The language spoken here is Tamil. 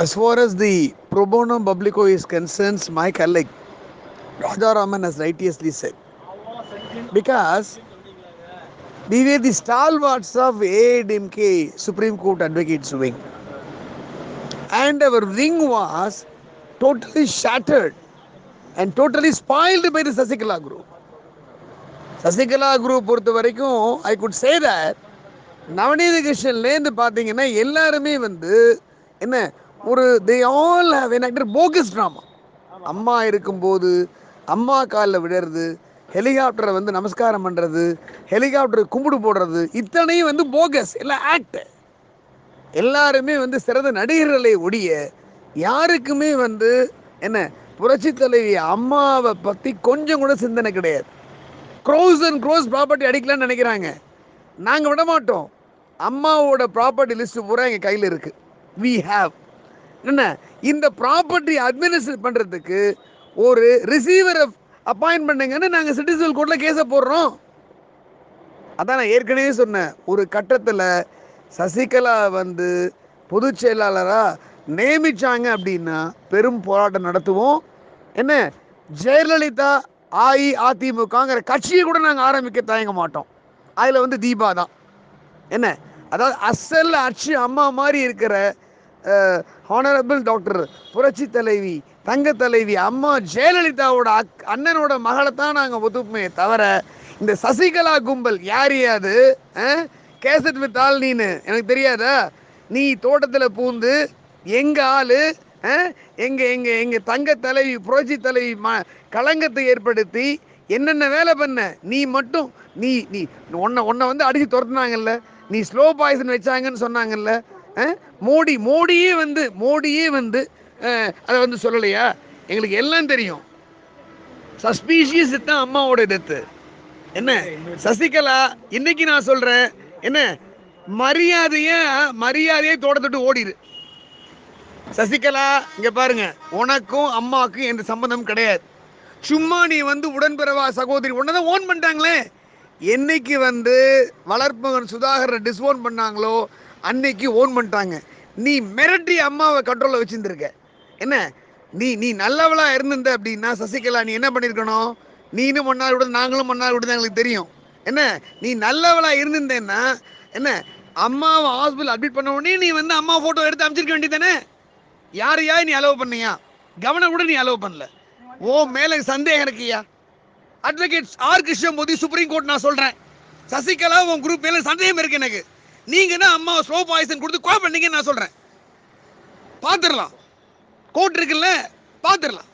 As far as the pro bono publico is concerned, my colleague Raja Raman has righteously said. Because we were the stalwarts of AIDMK Supreme Court Advocates Wing. And our wing was totally shattered and totally spoiled by the Sasikala group. Sasikala group பொறுத்த வரைக்கும் ஐ குட் சே தட் நவநீத கிருஷ்ணன்லேருந்து பார்த்தீங்கன்னா எல்லாருமே வந்து என்ன ஒரு they all have an bogus drama Amma இருக்கும்போது அம்மா காலில் விடுறது ஹெலிகாப்டரை வந்து நமஸ்காரம் பண்ணுறது ஹெலிகாப்டர் கும்பிடு போடுறது இத்தனையும் வந்து போகஸ் எல்லாம் ஆக்ட் எல்லாருமே வந்து சிறந்த நடிகர்களை ஒடிய யாருக்குமே வந்து என்ன புரட்சி தலைவி அம்மாவை பற்றி கொஞ்சம் கூட சிந்தனை கிடையாது க்ரோஸ் அண்ட் க்ரோஸ் ப்ராப்பர்ட்டி அடிக்கலாம்னு நினைக்கிறாங்க நாங்கள் விட மாட்டோம் அம்மாவோட ப்ராப்பர்ட்டி லிஸ்ட் பூரா எங்கள் கையில் இருக்குது வி ஹாவ் என்ன இந்த ப்ராப்பர்ட்டி அட்மினிஸ்ட்ரேட் பண்ணுறதுக்கு ஒரு ரிசீவரை அப்பாயின்ட் பண்ணுங்கன்னு நாங்கள் சிட்டிசன் கோர்ட்டில் கேஸை போடுறோம் அதான் நான் ஏற்கனவே சொன்னேன் ஒரு கட்டத்தில் சசிகலா வந்து பொதுச் செயலாளராக நியமிச்சாங்க அப்படின்னா பெரும் போராட்டம் நடத்துவோம் என்ன ஜெயலலிதா அஇஅதிமுகங்கிற கட்சியை கூட நாங்கள் ஆரம்பிக்க தயங்க மாட்டோம் அதில் வந்து தீபா தான் என்ன அதாவது அசல் அச்சு அம்மா மாதிரி இருக்கிற ஹானரபிள் டாக்டர் புரட்சி தலைவி தங்க தலைவி அம்மா ஜெயலலிதாவோட அக் அண்ணனோட மகளை தான் நாங்கள் ஒத்துப்போமே தவிர இந்த சசிகலா கும்பல் யார் அது கேசட் வித் ஆள் நீனு எனக்கு தெரியாதா நீ தோட்டத்தில் பூந்து எங்கள் ஆள் எங்க எங்க எங்க தங்க தலைவி புரட்சி தலைவி ம களங்கத்தை ஏற்படுத்தி என்னென்ன வேலை பண்ண நீ மட்டும் நீ நீ உன்னை உன்னை வந்து அடிச்சு துரத்துனாங்கல்ல நீ ஸ்லோ பாய்சன் வச்சாங்கன்னு சொன்னாங்கல்ல மோடி மோடியே வந்து மோடியே வந்து அதை வந்து சொல்லலையா எங்களுக்கு எல்லாம் தெரியும் சஸ்பீஷியஸ் தான் அம்மாவோட டெத்து என்ன சசிகலா இன்னைக்கு நான் சொல்றேன் என்ன மரியாதைய மரியாதையை தோட்டத்தொட்டு ஓடிடு சசிகலா இங்க பாருங்க உனக்கும் அம்மாவுக்கும் எந்த சம்பந்தம் கிடையாது சும்மா நீ வந்து உடன்பிறவா சகோதரி உன்னதான் ஓன் பண்ணிட்டாங்களே என்னைக்கு வந்து வளர்ப்பவன் சுதாகரை டிஸ்ஓன் பண்ணாங்களோ அன்னைக்கு ஓன் பண்ணிட்டாங்க நீ மிரட்டி அம்மாவை கண்ட்ரோலில் வச்சுருந்துருக்க என்ன நீ நீ நல்லவளா இருந்திருந்த அப்படின்னா சசிகலா நீ என்ன பண்ணியிருக்கணும் நீனும் மன்னார் விட நாங்களும் மன்னார் விட எங்களுக்கு தெரியும் என்ன நீ நல்லவளா இருந்திருந்தேன்னா என்ன அம்மாவை ஹாஸ்பிட்டல் அட்மிட் பண்ண உடனே நீ வந்து அம்மா ஃபோட்டோ எடுத்து அமைச்சிருக்க வேண்டியதானே யாரையா நீ அலோவ் பண்ணியா கவனம் கூட நீ அலோவ் பண்ணல ஓ மேல சந்தேகம் இருக்குயா advocate R Krishnamurthy supreme court நான் சொல்றேன் சசிகலா உன் குரூப் மேல சந்தேகம் இருக்கு எனக்கு நீங்க என்ன அம்மா ஸ்லோ பாய்சன் கொடுத்து கோ பண்ணீங்கன்னு நான் சொல்றேன் பாத்துடலாம் கோர்ட் இருக்குல்ல பாத்துடலாம்